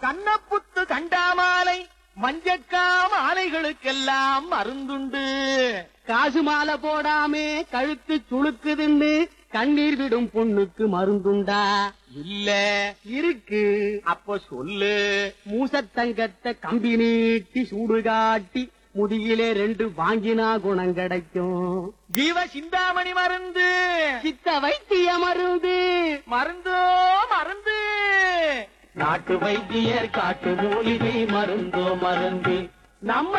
வண்ணப்புத்து கண்டாமாலை மஞ்சக்கா மாலைகளுக்கெல்லாம் மருந்துண்டு காசு மாலை போடாமே கழுத்து சுளுக்குதுன்னு கண்ணீர் விடும் பொண்ணுக்கு மருந்துண்டா இல்ல இருக்கு அப்ப சொல்லு மூசத்தங்கத்தை கம்பி நீட்டி சூடு காட்டி முதுகிலே ரெண்டு வாங்கினா குணம் கிடைக்கும் ஜீவ சிந்தாமணி மருந்து சித்த வைத்திய மருந்து மருந்தோ மருந்து நாட்டு வைத்தியர் காட்டு மூலிகை மருந்தோ மருந்து நம்ம